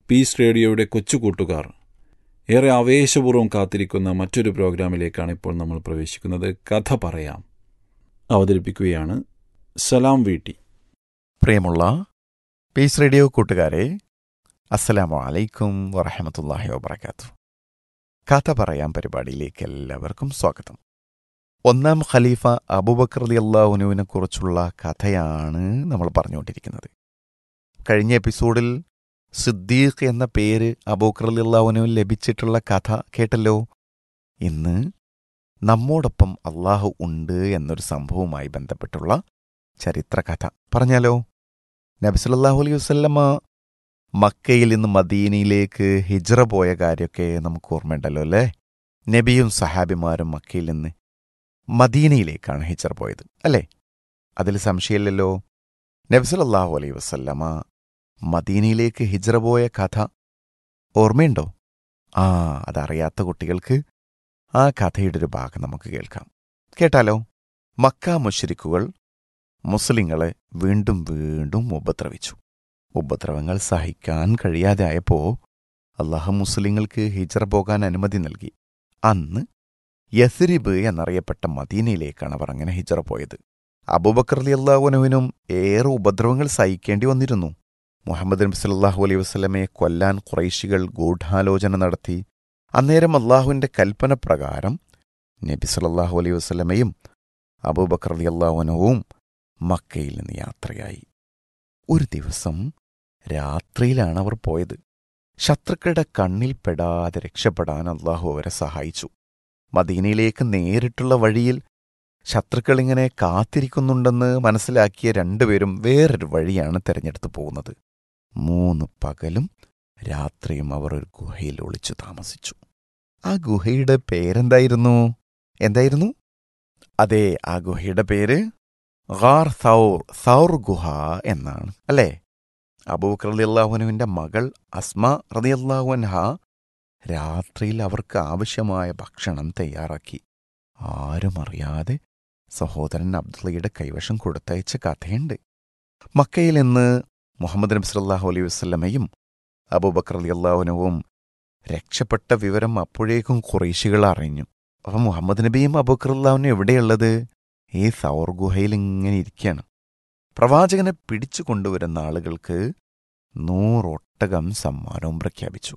Piece റേഡിയോയുടെ കൊച്ചു കൂട്ടുകാർ ഏറെ ആവേശപൂർവ്വം കാത്തിരിക്കുന്ന മറ്റൊരു പ്രോഗ്രാമിലേക്കാണ് ഇപ്പോൾ നമ്മൾ പ്രവേശിക്കുന്നത് കഥ പറയാം അവതരിപ്പിക്കുകയാണ് സലാം വീട്ടി പ്രിയമുള്ള പീസ് റേഡിയോ കൂട്ടുകാരെ അസ്സലാമു അലൈക്കും വറഹമത്തല്ലാഹി വബർക്കാത്തു കഥ പറയാം പരിപാടിയിലേക്ക് എല്ലാവർക്കും സ്വാഗതം ഒന്നാം ഖലീഫ അബൂബക്കർ അലി അള്ളാഹുനുവിനെ കുറിച്ചുള്ള കഥയാണ് നമ്മൾ പറഞ്ഞുകൊണ്ടിരിക്കുന്നത് കഴിഞ്ഞ എപ്പിസോഡിൽ സിദ്ദീഖ് എന്ന പേര് അബൂബക്കർ അലി അള്ളാഹുനുവിന് ലഭിച്ചിട്ടുള്ള കഥ കേട്ടല്ലോ ഇന്ന് നമ്മോടൊപ്പം അള്ളാഹു ഉണ്ട് എന്നൊരു സംഭവവുമായി ബന്ധപ്പെട്ടുള്ള ചരിത്രകഥ പറഞ്ഞാലോ നബിസല്ലാഹു അലൈഹി വസ്ല്ലമ്മ മക്കയിൽ നിന്ന് മദീനയിലേക്ക് ഹിജ്റ പോയ കാര്യമൊക്കെ നമുക്ക് ഓർമ്മയുണ്ടല്ലോ അല്ലേ നബിയും സഹാബിമാരും മക്കയിൽ നിന്ന് മദീനയിലേക്കാണ് ഹിജ്റ പോയത് അല്ലേ അതിൽ സംശയമില്ലല്ലോ നബ്സലല്ലാഹു അലൈഹി വസല്ലമ മദീനയിലേക്ക് ഹിജ്റ പോയ കഥ ഓർമ്മയുണ്ടോ ആ അതറിയാത്ത കുട്ടികൾക്ക് ആ കഥയുടെ ഒരു ഭാഗം നമുക്ക് കേൾക്കാം കേട്ടാലോ മക്ക മുഷരിക്കുകൾ മുസ്ലിങ്ങളെ വീണ്ടും വീണ്ടും ഉപദ്രവിച്ചു ഉപദ്രവങ്ങൾ സഹിക്കാൻ കഴിയാതെ ആയപ്പോ അള്ളാഹു മുസ്ലിങ്ങൾക്ക് ഹിജറ പോകാൻ അനുമതി നൽകി അന്ന് യസ്രിബ് എന്നറിയപ്പെട്ട മദീനയിലേക്കാണ് അവർ അങ്ങനെ ഹിജറ പോയത് അബൂബക്കർ അലി അള്ളാഹുനുവിനും ഏറെ ഉപദ്രവങ്ങൾ സഹിക്കേണ്ടി വന്നിരുന്നു മുഹമ്മദ് നബി സല്ലാഹു അലൈഹി വസ്ലമയെ കൊല്ലാൻ കുറൈശികൾ ഗൂഢാലോചന നടത്തി അന്നേരം അള്ളാഹുവിന്റെ കൽപ്പന പ്രകാരം നബി സല്ലാഹു അലൈഹി വസ്ലമയും അബൂബക്കർ അലി അള്ളാഹുനവും മക്കയിൽ നിന്ന് യാത്രയായി ഒരു ദിവസം രാത്രിയിലാണ് അവർ പോയത് ശത്രുക്കളുടെ കണ്ണിൽ പെടാതെ രക്ഷപ്പെടാൻ അള്ളാഹു അവരെ സഹായിച്ചു മദീനയിലേക്ക് നേരിട്ടുള്ള വഴിയിൽ ശത്രുക്കളിങ്ങനെ കാത്തിരിക്കുന്നുണ്ടെന്ന് മനസ്സിലാക്കിയ രണ്ടുപേരും വേറൊരു വഴിയാണ് തിരഞ്ഞെടുത്തു പോകുന്നത് മൂന്ന് പകലും രാത്രിയും അവർ ഒരു ഗുഹയിൽ ഒളിച്ചു താമസിച്ചു ആ ഗുഹയുടെ പേരെന്തായിരുന്നു എന്തായിരുന്നു അതെ ആ ഗുഹയുടെ പേര് ഗാർ സൗർ സൗർ ഗുഹ എന്നാണ് അല്ലേ അബൂബക്കർ റളിയല്ലാഹുനുവിന്റെ മകൾ അസ്മ റളിയല്ലാഹുൻഹ രാത്രിയിൽ അവർക്ക് ആവശ്യമായ ഭക്ഷണം തയ്യാറാക്കി ആരും അറിയാതെ സഹോദരൻ അബ്ദുള്ളയുടെ കൈവശം കൊടുത്തയച്ച കഥയുണ്ട് മക്കയിൽ നിന്ന് മുഹമ്മദ് നബി സല്ലല്ലാഹു അലൈഹി വസല്ലമയും അബൂബക്കർ റളിയല്ലാഹുനുവും രക്ഷപ്പെട്ട വിവരം അപ്പോഴേക്കും കുറേശികൾ അറിഞ്ഞു അപ്പം മുഹമ്മദ് നബിയും അബൂബക്കർ അള്ളാഹുനും എവിടെയുള്ളത് ഈ സൗർ ഗുഹയിൽ ഇങ്ങനെ ഇരിക്കുകയാണ് പ്രവാചകനെ പിടിച്ചു കൊണ്ടുവരുന്ന ആളുകൾക്ക് നൂറൊട്ടകം സമ്മാനവും പ്രഖ്യാപിച്ചു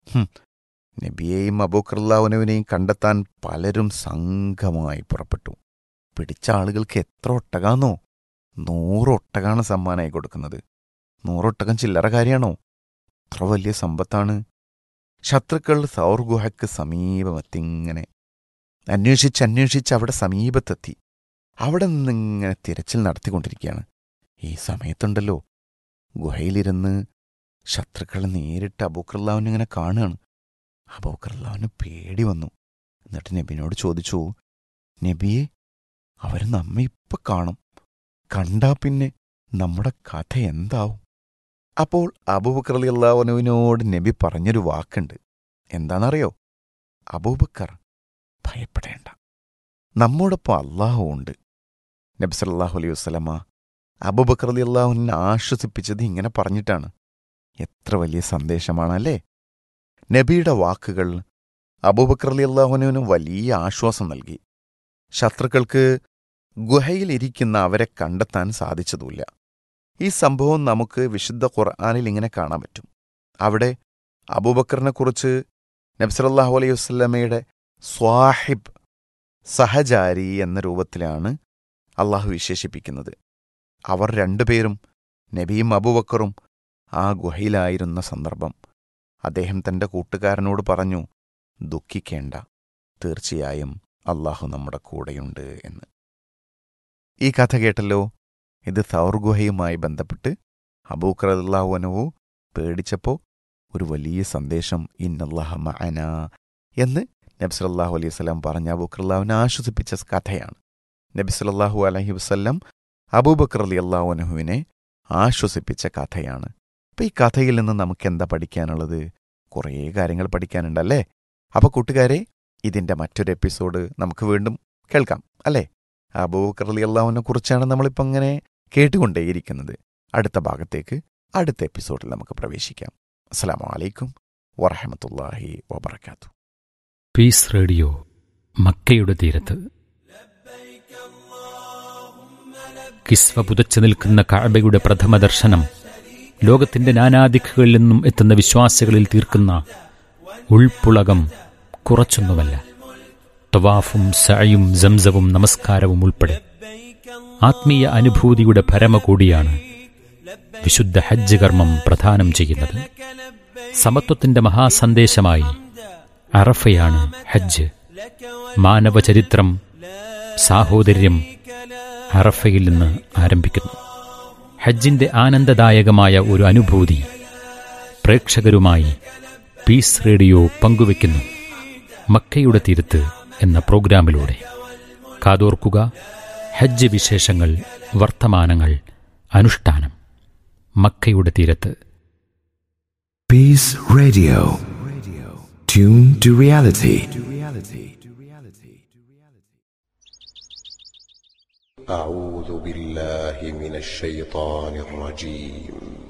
നബിയെയും അബൂക്കർലാവുനവിനെയും കണ്ടെത്താൻ പലരും സംഘമായി പുറപ്പെട്ടു പിടിച്ച ആളുകൾക്ക് എത്ര ഒട്ടകാന്നോ നൂറൊട്ടകാണ് സമ്മാനമായി കൊടുക്കുന്നത് നൂറൊട്ടകം ചില്ലറ കാര്യമാണോ അത്ര വലിയ സമ്പത്താണ് ശത്രുക്കൾ സൗർ ഗുഹയ്ക്ക് സമീപമെത്തിങ്ങനെ അന്വേഷിച്ച് അന്വേഷിച്ച് അവിടെ സമീപത്തെത്തി അവിടെ നിന്നിങ്ങനെ തിരച്ചിൽ നടത്തിക്കൊണ്ടിരിക്കുകയാണ് ഈ സമയത്തുണ്ടല്ലോ ഗുഹയിലിരുന്ന് ശത്രുക്കളെ നേരിട്ട് അബൂക്കർലാവിനിങ്ങനെ കാണുകയാണ് അബൂക്കർലാവിന് പേടി വന്നു എന്നിട്ട് നബിനോട് ചോദിച്ചു നബിയെ അവർ നമ്മെ ഇപ്പൊ കാണും കണ്ടാ പിന്നെ നമ്മുടെ കഥ എന്താവും അപ്പോൾ അബൂബക്കർ അലി അള്ളാഹുനുവിനോട് നബി പറഞ്ഞൊരു വാക്കുണ്ട് എന്താണെന്നറിയോ അബൂബക്കർ ഭയപ്പെടേണ്ട നമ്മോടൊപ്പം അള്ളാഹു ഉണ്ട് നബി സല്ലാഹു അലൈഹി വസ്ലമ അബുബക്കർ അലി അള്ളാഹുവിനെ ആശ്വസിപ്പിച്ചത് ഇങ്ങനെ പറഞ്ഞിട്ടാണ് എത്ര വലിയ സന്ദേശമാണല്ലേ നബിയുടെ വാക്കുകൾ അബൂബക്കർ അലി അള്ളാഹുനുവിന് വലിയ ആശ്വാസം നൽകി ശത്രുക്കൾക്ക് ഗുഹയിലിരിക്കുന്ന അവരെ കണ്ടെത്താൻ സാധിച്ചതുമില്ല ഈ സംഭവം നമുക്ക് വിശുദ്ധ ഖുർആാനിൽ ഇങ്ങനെ കാണാൻ പറ്റും അവിടെ അബൂബക്കറിനെക്കുറിച്ച് നബ്സലല്ലാഹു അലൈഹി വസ്ലമയുടെ സ്വാഹിബ് സഹചാരി എന്ന രൂപത്തിലാണ് അള്ളാഹു വിശേഷിപ്പിക്കുന്നത് അവർ രണ്ടുപേരും നബിയും അബുബക്കറും ആ ഗുഹയിലായിരുന്ന സന്ദർഭം അദ്ദേഹം തന്റെ കൂട്ടുകാരനോട് പറഞ്ഞു ദുഃഖിക്കേണ്ട തീർച്ചയായും അള്ളാഹു നമ്മുടെ കൂടെയുണ്ട് എന്ന് ഈ കഥ കേട്ടല്ലോ ഇത് സൗർ ഗുഹയുമായി ബന്ധപ്പെട്ട് അബൂക്കർ അള്ളാഹുവനവോ പേടിച്ചപ്പോൾ ഒരു വലിയ സന്ദേശം ഇന്നല്ലാഹ മഅന എന്ന് നബി സല്ലല്ലാഹു അലൈഹി വസല്ലം പറഞ്ഞ അബൂബക്കർ അള്ളാഹുവിനെ ആശ്വസിപ്പിച്ച കഥയാണ് നബി സല്ലല്ലാഹു അലൈഹി വസല്ലം അബൂബക്കർ അലി അള്ളാഹുനഹുവിനെ ആശ്വസിപ്പിച്ച കഥയാണ് അപ്പം ഈ കഥയിൽ നിന്ന് നമുക്ക് എന്താ പഠിക്കാനുള്ളത് കുറേ കാര്യങ്ങൾ പഠിക്കാനുണ്ടല്ലേ അപ്പോൾ കൂട്ടുകാരെ ഇതിൻ്റെ മറ്റൊരു എപ്പിസോഡ് നമുക്ക് വീണ്ടും കേൾക്കാം അല്ലേ അബൂബക്കർ അലി അള്ളാഹുവിനെ കുറിച്ചാണ് നമ്മളിപ്പോൾ അങ്ങനെ കേട്ടുകൊണ്ടേയിരിക്കുന്നത് അടുത്ത ഭാഗത്തേക്ക് അടുത്ത എപ്പിസോഡിൽ നമുക്ക് പ്രവേശിക്കാം അസ്സാം വലൈക്കും വറഹമത്തല്ലാഹി വബർക്കാത്തു പീസ് റേഡിയോ മക്കയുടെ തീരത്ത് കിസ്വ പുതച്ചു നിൽക്കുന്ന കഅബയുടെ പ്രഥമ ദർശനം ലോകത്തിന്റെ നാനാദിക്കുകളിൽ നിന്നും എത്തുന്ന വിശ്വാസികളിൽ തീർക്കുന്ന ഉൾപ്പുളകം കുറച്ചൊന്നുമല്ല തവാഫും സഅയും സംസവും നമസ്കാരവും ഉൾപ്പെടെ ആത്മീയ അനുഭൂതിയുടെ പരമകൂടിയാണ് വിശുദ്ധ ഹജ്ജ് കർമ്മം പ്രദാനം ചെയ്യുന്നത് സമത്വത്തിന്റെ മഹാസന്ദേശമായി അറഫയാണ് ഹജ്ജ് മാനവ ചരിത്രം സാഹോദര്യം അറഫയിൽ നിന്ന് ആരംഭിക്കുന്നു ഹജ്ജിന്റെ ആനന്ദദായകമായ ഒരു അനുഭൂതി പ്രേക്ഷകരുമായി പീസ് റേഡിയോ പങ്കുവെക്കുന്നു മക്കയുടെ തീരത്ത് എന്ന പ്രോഗ്രാമിലൂടെ കാതോർക്കുക ഹജ്ജ് വിശേഷങ്ങൾ വർത്തമാനങ്ങൾ അനുഷ്ഠാനം മക്കയുടെ തീരത്ത് Peace Radio. Tune to reality. أعوذ بالله من الشيطان الرجيم